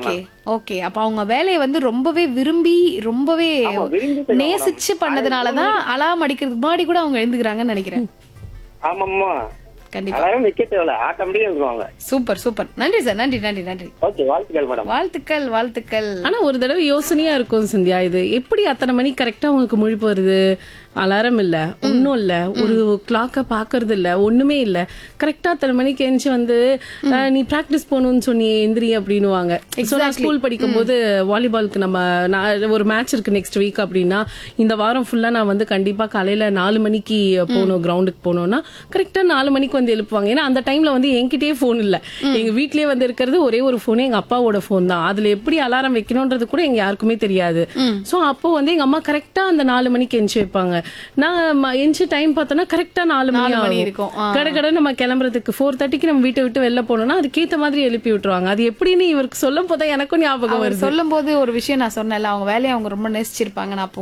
Okay ma'am okay அப்ப அவங்க வேலையை வந்து ரொம்பவே விரும்பி ரொம்பவே ஆமா, விரும்பி செய்வாங்க நேசிச்சு மேடம். பண்ணதுனாலதான் அலாம் அடிக்கிறதுக்கு முன்னாடி கூட அவங்க எழுந்துக்கிறாங்கன்னு நினைக்கிறேன் ஆமாம்மா கண்டிப்பா அலாரம் வைக்க தேவையில்ல ஆட்டோமேட்டிக்கா இருக்குவாங்க சூப்பர் சூப்பர் நன்றி சார் நன்றி நன்றி நன்றி ஓகே வாழ்த்துக்கள் மேடம் வாழ்த்துக்கள் வாழ்த்துக்கள் ஆனா ஒரு தடவை யோசனையா இருக்கும் சந்தியா இது எப்படி அத்தனை மணி கரெக்டா உங்களுக்கு முழிப்பு வருது அலாரம் இல்ல ஒண்ணும் இல்ல ஒரு கிளாக்க பாக்குறது இல்ல ஒண்ணுமே இல்ல கரெக்டா அத்தனை மணிக்கு எந்திச்சு வந்து அஹ், நீ பிராக்டிஸ் போகணும்னு சொன்னியே எந்திரி அப்படின்னுவாங்க So, நான் ஸ்கூல் படிக்கும் போது வாலிபாலுக்கு நம்ம நான் ஒரு மேட்ச் இருக்கு நெக்ஸ்ட் வீக் அப்படின்னா இந்த வாரம் ஃபுல்லா நான் வந்து கண்டிப்பா காலையில நாலு மணிக்கு போகணும் கிரவுண்டுக்கு போகணும்னா கரெக்டா நாலு மணிக்கு வந்து எழுப்புவாங்க ஏன்னா அந்த டைம்ல வந்து என்கிட்டயே போன் இல்ல எங்க வீட்லயே வந்து இருக்கிறது ஒரே ஒரு போன் எங்க அப்பாவோட போன் தான் அதுல எப்படி அலாரம் வைக்கணும்ன்றது கூட எங்க யாருக்குமே தெரியாது சோ அப்போ வந்து எங்க அம்மா கரெக்டா அந்த நாலு மணிக்கு எந்திச்சு வைப்பாங்க நான் ம- எந்திச்சு டைம் பார்த்தோன்னா கரெக்டா நாலு மணி நாலு மணி ஆகும். இருக்கும். ஆ. கடை கடை நம்ம கிளம்புறதுக்கு ஃபோர் தேர்ட்டிக்கு நம்ம வீட்டை விட்டு வெளில போனோம்னா அதுக்கேத்த மாதிரி எழுப்பி விட்டுருவாங்க அது எப்படின்னு இவருக்கு சொல்லும் போது எனக்கும் ஞாபகம் அவர் வருது சொல்லும் போது ஒரு விஷயம் நான் சொன்னேன்ல அவங்க வேலையை அவங்க ரொம்ப நேசிச்சிருப்பாங்க நான் அப்போ